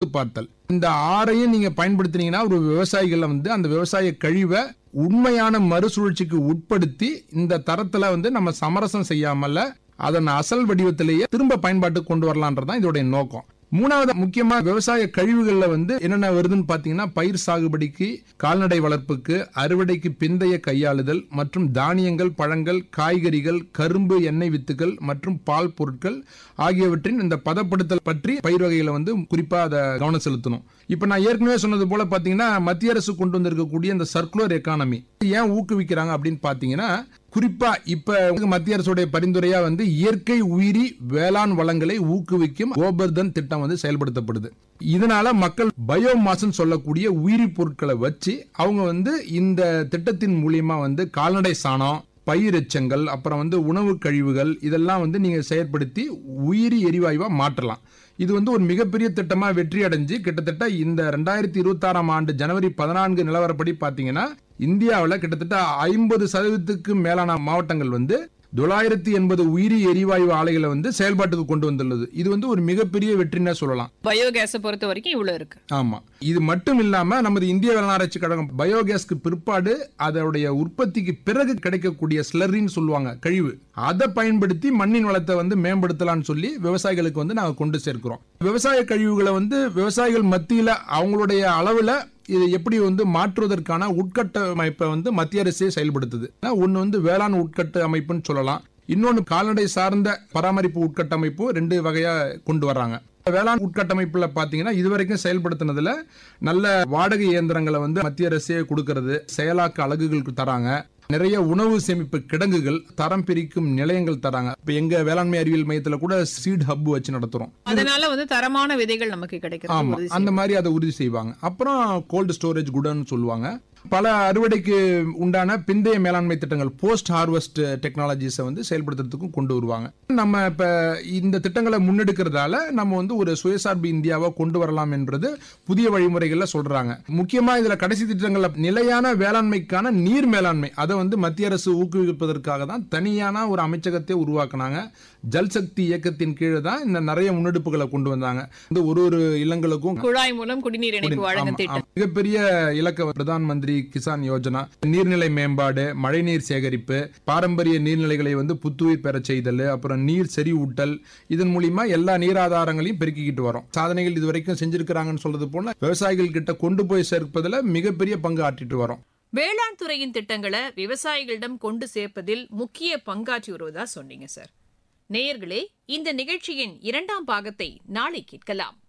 பார்த்தல் இந்த ஆறையும் நீங்க பயன்படுத்தினீங்கன்னா ஒரு விவசாயிகளை வந்து அந்த விவசாய கழிவை உண்மையான மறுசுழற்சிக்கு உட்படுத்தி இந்த தரத்துல வந்து நம்ம சமரசம் செய்யாமல அதன் அசல் வடிவத்திலேயே திரும்ப பயன்பாட்டுக்கு கொண்டு வரலான்றதுதான் இதோடைய நோக்கம் மூணாவது முக்கியமா விவசாய கழிவுகள்ல வந்து என்னென்ன வருதுன்னு பாத்தீங்கன்னா பயிர் சாகுபடிக்கு கால்நடை வளர்ப்புக்கு அறுவடைக்கு பிந்தைய கையாளுதல் மற்றும் தானியங்கள் பழங்கள் காய்கறிகள் கரும்பு எண்ணெய் வித்துகள் மற்றும் பால் பொருட்கள் ஆகியவற்றின் இந்த பதப்படுத்தல் பற்றி பயிர் வகைகளை வந்து குறிப்பா அதை கவனம் செலுத்தணும் இப்ப நான் ஏற்கனவே சொன்னது போல பாத்தீங்கன்னா மத்திய அரசு கொண்டு வந்திருக்கக்கூடிய இந்த சர்க்குலர் எக்கானமி ஏன் ஊக்குவிக்கிறாங்க அப்படின்னு பாத்தீங்கன்னா குறிப்பா இப்ப மத்திய அரசுடைய பரிந்துரையா வந்து இயற்கை உயிரி வேளாண் வளங்களை ஊக்குவிக்கும் கோபர்தன் திட்டம் வந்து செயல்படுத்தப்படுது இதனால மக்கள் பயோமாஸ்ன்னு சொல்லக்கூடிய உயிரி பொருட்களை வச்சு அவங்க வந்து இந்த திட்டத்தின் மூலியமா வந்து கால்நடை சாணம் பயிர் எச்சங்கள் அப்புறம் வந்து உணவு கழிவுகள் இதெல்லாம் வந்து நீங்க செயற்படுத்தி உயிரி எரிவாயுவா மாற்றலாம் இது வந்து ஒரு மிகப்பெரிய திட்டமா வெற்றி அடைஞ்சு கிட்டத்தட்ட இந்த ரெண்டாயிரத்தி இருபத்தாறாம் ஆண்டு ஜனவரி பதினான்கு நிலவரப்படி பாத்தீங்கன்னா இந்தியாவில் கிட்டத்தட்ட ஐம்பது சதவீதத்துக்கு மேலான மாவட்டங்கள் வந்து தொள்ளாயிரத்தி எண்பது உயிரி எரிவாயு ஆலைகளை வந்து செயல்பாட்டுக்கு கொண்டு வந்துள்ளது இது வந்து ஒரு மிகப்பெரிய வெற்றின்னு சொல்லலாம் பயோகேஸை பொறுத்த வரைக்கும் இவ்வளவு இருக்கு ஆமா இது மட்டும் இல்லாம நமது இந்திய வேளாண் ஆராய்ச்சி கழகம் பயோகேஸ்க்கு பிற்பாடு அதோடைய உற்பத்திக்கு பிறகு கிடைக்கக்கூடிய ஸ்லரின்னு சொல்லுவாங்க கழிவு அதை பயன்படுத்தி மண்ணின் வளத்தை வந்து மேம்படுத்தலாம்னு சொல்லி விவசாயிகளுக்கு வந்து நாங்க கொண்டு சேர்க்கிறோம் விவசாய கழிவுகளை வந்து விவசாயிகள் மத்தியில அவங்களுடைய அளவுல இதை எப்படி வந்து மாற்றுவதற்கான உட்கட்டமைப்பை வந்து மத்திய அரசே செயல்படுத்துது ஒன்னு வந்து வேளாண் உட்கட்ட அமைப்புன்னு சொல்லலாம் இன்னொன்னு கால்நடை சார்ந்த பராமரிப்பு உட்கட்டமைப்பு ரெண்டு வகையா கொண்டு வர்றாங்க வேளாண் உட்கட்டமைப்புல பாத்தீங்கன்னா இதுவரைக்கும் செயல்படுத்தினதுல நல்ல வாடகை இயந்திரங்களை வந்து மத்திய அரசே கொடுக்கறது செயலாக்க அலகுகளுக்கு தராங்க நிறைய உணவு சேமிப்பு கிடங்குகள் தரம் பிரிக்கும் நிலையங்கள் தராங்க இப்ப எங்க வேளாண்மை அறிவியல் மையத்துல கூட சீட் ஹப் வச்சு நடத்துறோம் அதனால வந்து தரமான விதைகள் நமக்கு கிடைக்கிறது ஆமா உறுதி அந்த மாதிரி அதை உறுதி செய்வாங்க அப்புறம் கோல்டு ஸ்டோரேஜ் குடன்னு சொல்லுவாங்க பல அறுவடைக்கு உண்டான பிந்தைய மேலாண்மை திட்டங்கள் போஸ்ட் ஹார்வெஸ்ட் டெக்னாலஜிஸை வந்து செயல்படுத்துறதுக்கும் கொண்டு வருவாங்க நம்ம இப்ப இந்த திட்டங்களை முன்னெடுக்கிறதால நம்ம வந்து ஒரு சுயசார்பு இந்தியாவை கொண்டு வரலாம் என்றது புதிய வழிமுறைகள்ல சொல்றாங்க முக்கியமா இதுல கடைசி திட்டங்கள்ல நிலையான வேளாண்மைக்கான நீர் மேலாண்மை அதை வந்து மத்திய அரசு ஊக்குவிப்பதற்காக தான் தனியான ஒரு அமைச்சகத்தை உருவாக்குனாங்க ஜல் சக்தி இயக்கத்தின் கீழே தான் இந்த நிறைய முன்னெடுப்புகளை கொண்டு வந்தாங்க இந்த ஒரு ஒரு இல்லங்களுக்கும் குழாய் மூலம் குடிநீர் இணைப்பு வழங்கும் ஆமா, திட்டம் ஆமா. மிகப்பெரிய இலக்க பிரதான் மந்திரி கிசான் யோஜனா நீர்நிலை மேம்பாடு மழைநீர் சேகரிப்பு பாரம்பரிய நீர்நிலைகளை வந்து புத்துயிர் பெறச் செய்தல் அப்புறம் நீர் செறிவூட்டல் இதன் மூலியமா எல்லா நீர் ஆதாரங்களையும் பெருக்கிக்கிட்டு வரோம் சாதனைகள் இது வரைக்கும் செஞ்சிருக்கிறாங்கன்னு சொல்றது போல விவசாயிகள் கிட்ட கொண்டு போய் சேர்ப்பதுல மிகப்பெரிய பங்கு ஆற்றிட்டு வரோம் வேளாண் துறையின் திட்டங்களை விவசாயிகளிடம் கொண்டு சேர்ப்பதில் முக்கிய பங்காற்றி வருவதா சொன்னீங்க சார் நேயர்களே இந்த நிகழ்ச்சியின் இரண்டாம் பாகத்தை நாளை கேட்கலாம்